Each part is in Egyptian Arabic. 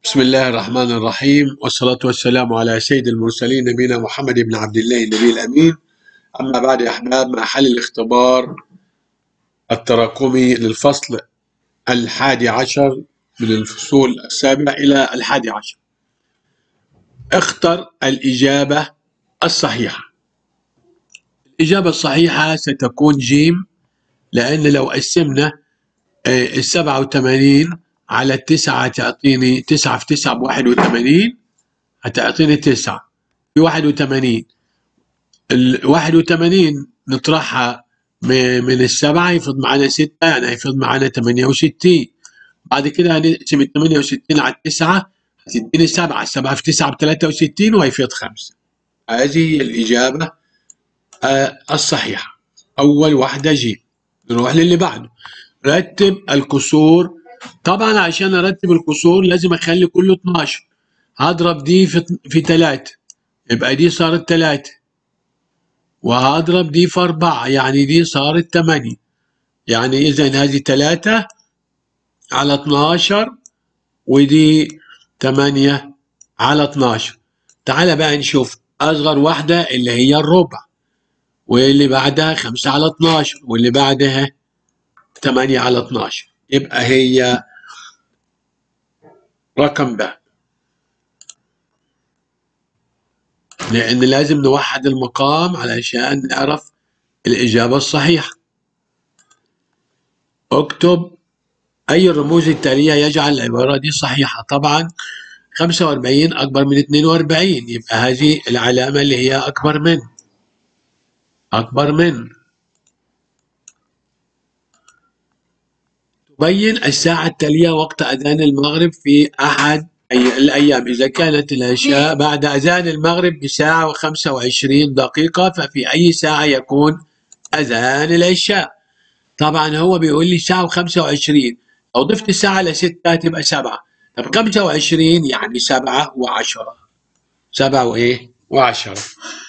بسم الله الرحمن الرحيم والصلاة والسلام على سيد المرسلين نبينا محمد بن عبد الله النبي الأمين أما بعد يا أحباب مع حل الاختبار التراكمي للفصل الحادي عشر من الفصول السابعة إلى الحادي عشر اختر الإجابة الصحيحة الإجابة الصحيحة ستكون جيم لأن لو قسمنا السبعة وثمانين على التسعة تعطيني تسعة في تسعة بواحد وثمانين هتعطيني تسعة في واحد وثمانين الواحد وثمانين نطرحها من السبعة يفضل معنا ستة يعني هيفضل معنا ثمانية وستين بعد كده هنقسم الثمانية وستين على التسعة هتديني سبعة سبعة في تسعة بثلاثة وستين وهيفيض خمسة هذه هي الإجابة الصحيحة أول واحدة جيم نروح للي بعده رتب الكسور طبعا عشان ارتب الكسور لازم اخلي كله 12 هضرب دي في في 3 يبقى دي صارت 3 وهضرب دي في 4 يعني دي صارت 8 يعني اذا هذه 3 على 12 ودي 8 على 12 تعال بقى نشوف اصغر واحده اللي هي الربع واللي بعدها 5 على 12 واللي بعدها 8 على 12 يبقى هي رقم ب لأن لازم نوحد المقام علشان نعرف الإجابة الصحيحة اكتب أي الرموز التالية يجعل العبارة دي صحيحة طبعا 45 أكبر من 42 يبقى هذه العلامة اللي هي أكبر من أكبر من بين الساعة التالية وقت أذان المغرب في أحد الأيام إذا كانت العشاء بعد أذان المغرب بساعة وخمسة وعشرين دقيقة ففي أي ساعة يكون أذان العشاء طبعا هو بيقول لي ساعة وخمسة وعشرين لو ضفت الساعة لستة تبقى سبعة طب خمسة وعشرين يعني سبعة وعشرة سبعة وإيه وعشرة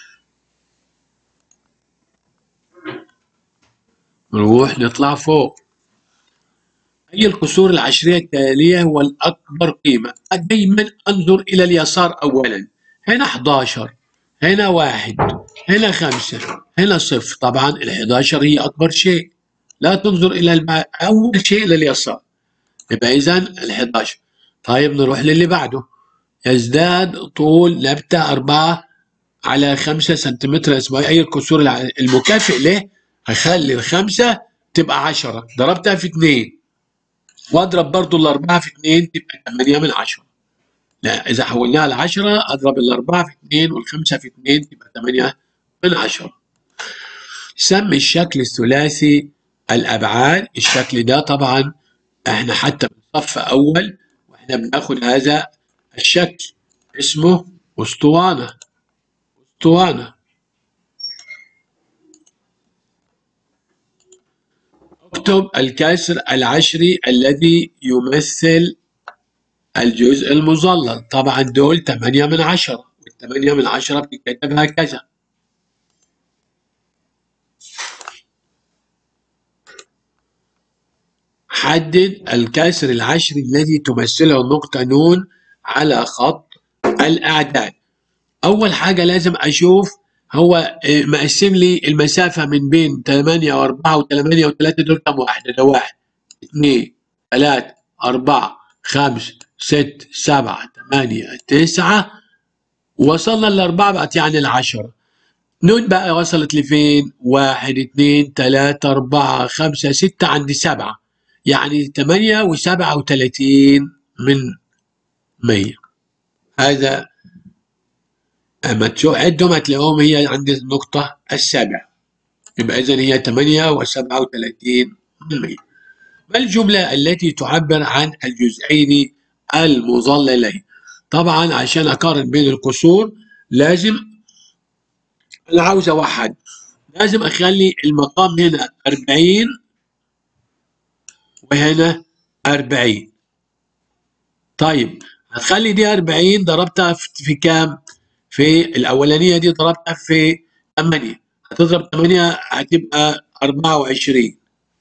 نروح نطلع فوق أي الكسور العشرية التالية هو الأكبر قيمة دايما أنظر إلى اليسار أولا هنا 11 هنا واحد هنا خمسة هنا صفر طبعا ال 11 هي أكبر شيء لا تنظر إلى الم... أول شيء لليسار يبقى إذا ال 11 طيب نروح للي بعده يزداد طول نبتة 4 على 5 سنتيمتر أسبوعي أي الكسور المكافئ له هخلي الخمسة تبقى 10 ضربتها في 2 واضرب برضو الأربعة في اثنين تبقى 8 من 10 لا إذا حولناها ل 10 أضرب الأربعة في اثنين والخمسة في اثنين تبقى 8 من 10 سمي الشكل الثلاثي الأبعاد الشكل ده طبعا احنا حتى من صف أول واحنا بناخد هذا الشكل اسمه أسطوانة أسطوانة اكتب الكسر العشري الذي يمثل الجزء المظلل طبعا دول 8 من 10 وال8 من 10 بتتكتب هكذا حدد الكسر العشري الذي تمثله النقطة نون على خط الأعداد أول حاجة لازم أشوف هو مقسم لي المسافة من بين 8 و4 و8 و3 دول كم واحدة؟ ده واحد اثنين ثلاثة أربعة خمسة ستة سبعة ثمانية تسعة وصلنا للأربعة بقت يعني العشرة نون بقى وصلت لفين؟ واحد اثنين ثلاثة أربعة خمسة ستة عندي سبعة يعني ثمانية وسبعة وثلاثين من مية هذا اما تعدهم هتلاقيهم هي عند النقطة السابعة يبقى إذا هي 8 و37 ما الجملة التي تعبر عن الجزئين المظللين طبعا عشان أقارن بين الكسور لازم أنا عاوز أوحد لازم أخلي المقام هنا 40 وهنا 40 طيب هتخلي دي 40 ضربتها في كام؟ في الأولانية دي ضربتها في 8 هتضرب 8 هتبقى 24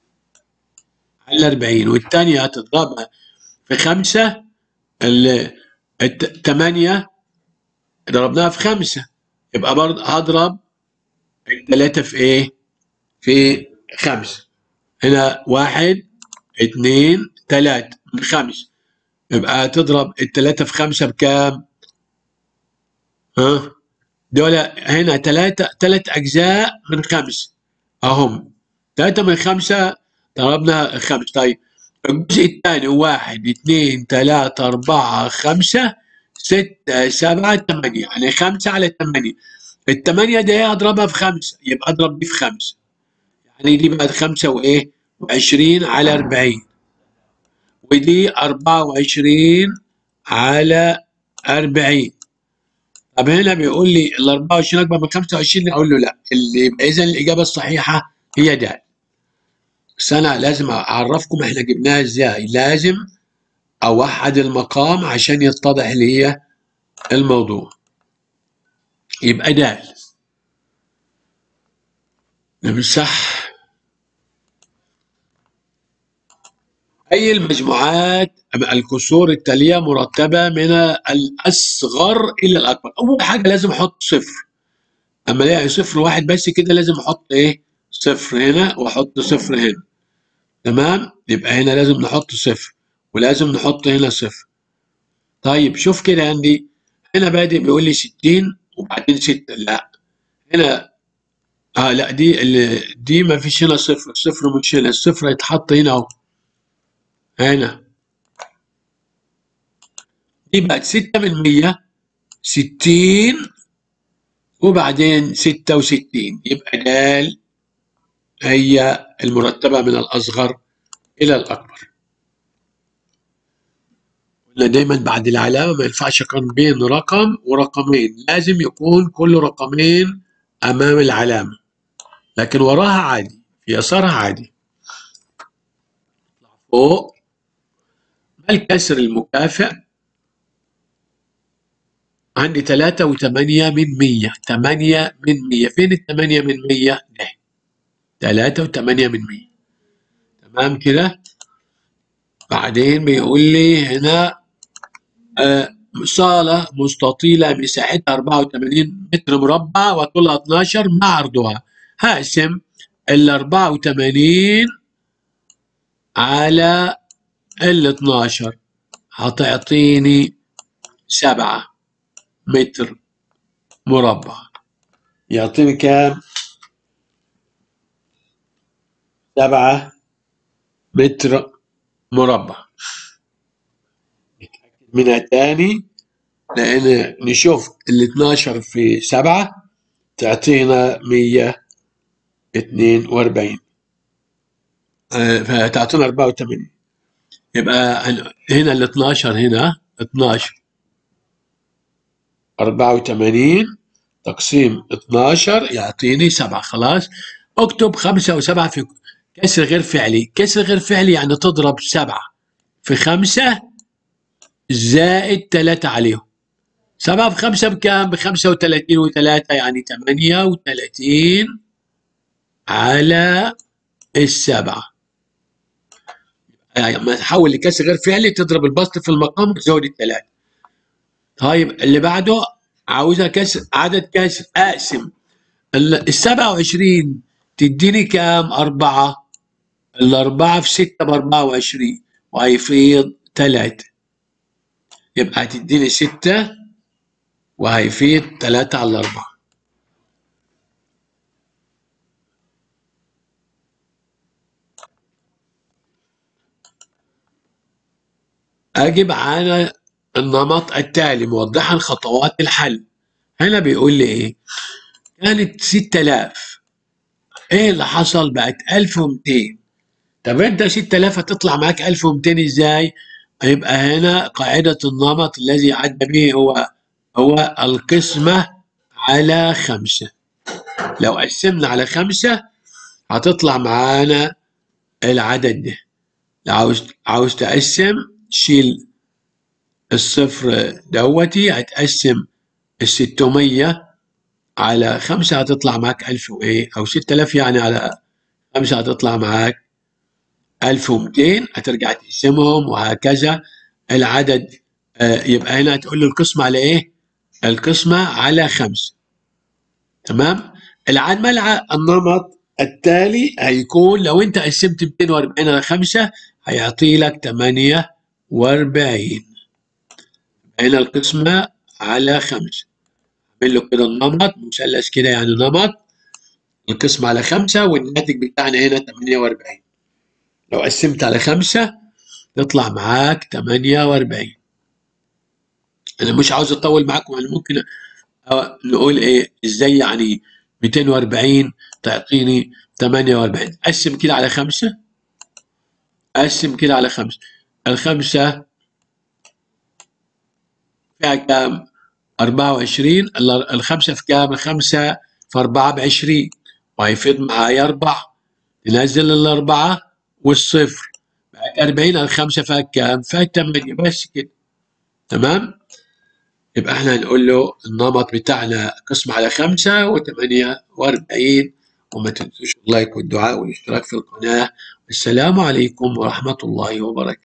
على 40 والثانية هتضربها في 5 اللي الت- تمانية ضربناها في خمسة يبقى برضه هضرب التلاتة في ايه؟ في خمسة هنا واحد اتنين تلاتة من خمسة يبقى تضرب التلاتة في خمسة بكام؟ ها؟ دول هنا تلاتة تلات أجزاء من خمسة أهم تلاتة من خمسة ضربنا خمسة طيب الجزء الثاني واحد اثنين ثلاثة أربعة خمسة ستة سبعة ثمانية يعني خمسة على ثمانية الثمانية دي أضربها في خمسة يبقى أضرب دي في خمسة يعني دي بعد خمسة وإيه وعشرين على أربعين ودي أربعة وعشرين على أربعين طب هنا بيقول لي ال 24 أكبر من 25 أقول له لا اللي يبقى إذا الإجابة الصحيحة هي د بس أنا لازم أعرفكم إحنا جبناها إزاي لازم أوحد المقام عشان يتضح لي هي الموضوع يبقى د نمسح أي المجموعات الكسور التالية مرتبة من الأصغر إلى الأكبر أول حاجة لازم أحط صفر أما ألاقي صفر واحد بس كده لازم أحط إيه صفر هنا وأحط صفر هنا تمام يبقى هنا لازم نحط صفر ولازم نحط هنا صفر طيب شوف كده عندي هنا بادئ بيقول لي 60 وبعدين 6 لا هنا اه لا دي اللي دي ما فيش هنا صفر صفر مش هنا الصفر هيتحط هنا اهو هنا دي بقت 6 من 100 60 وبعدين 66 يبقى د هي المرتبة من الأصغر إلى الأكبر قلنا دايما بعد العلامة ما ينفعش أقارن بين رقم ورقمين لازم يكون كل رقمين أمام العلامة لكن وراها عادي في يسارها عادي فوق ما الكسر المكافئ عندي ثلاثة وثمانية من مية ثمانية من مية فين الثمانية من مية ده ثلاثة وثمانية من مية تمام كده بعدين بيقول لي هنا آه صالة مستطيلة مساحتها 84 متر مربع وطولها 12 مع عرضها هقسم ال 84 على ال 12 هتعطيني 7 متر مربع يعطيني كام؟ 7 متر مربع منها تاني لأن نشوف ال 12 في 7 تعطينا 142 آه، فتعطينا 84 يبقى هنا ال 12 هنا 12 84 تقسيم 12 يعطيني 7 خلاص اكتب 5 و7 في كسر غير فعلي كسر غير فعلي يعني تضرب 7 في 5 زائد 3 عليهم 7 في 5 بكام؟ ب 35 و3 يعني 38 على السبعة يعني لما تحول لكسر غير فعلي تضرب البسط في المقام وتزود الثلاثة طيب اللي بعده عاوزها كسر عدد كسر اقسم ال 27 تديني كام؟ أربعة الأربعة في ستة بأربعة وعشرين وهيفيض تلاتة يبقى هتديني ستة وهيفيض تلاتة على الأربعة أجب على النمط التالي موضحا خطوات الحل هنا بيقول لي إيه كانت 6000 إيه اللي حصل بقت 1200 طب أنت 6000 هتطلع معاك 1200 إزاي يبقى هنا قاعدة النمط الذي عد به هو هو القسمة على خمسة لو قسمنا على خمسة هتطلع معانا العدد ده لو عاوز عاوز تقسم تشيل الصفر دوتي هتقسم الستمية على خمسة هتطلع معاك ألف وإيه أو ستة آلاف يعني على خمسة هتطلع معاك ألف ومتين هترجع تقسمهم وهكذا العدد آه يبقى هنا هتقول له القسمة على إيه؟ القسمة على خمسة تمام؟ العمل النمط التالي هيكون لو أنت قسمت 240 على خمسة هيعطي لك 48 هنا القسمة على خمسة اعمل له كده النمط مثلث كده يعني نمط القسمة على خمسة والناتج بتاعنا هنا 48 لو قسمت على خمسة يطلع معاك 48 أنا مش عاوز أطول معاكم أنا ممكن نقول إيه إزاي يعني 240 تعطيني 48 قسم كده على خمسة قسم كده على خمسة الخمسة فيها كام؟ 24 الخمسة في كام؟ الخمسة في 4 ب 20 وهيفيض معايا 4 ننزل الأربعة والصفر بقت 40 الخمسة فيها كام؟ فيها 8 بس كده تمام؟ يبقى احنا هنقول له النمط بتاعنا قسم على خمسة وثمانية وأربعين وما تنسوش اللايك والدعاء والاشتراك في القناة والسلام عليكم ورحمة الله وبركاته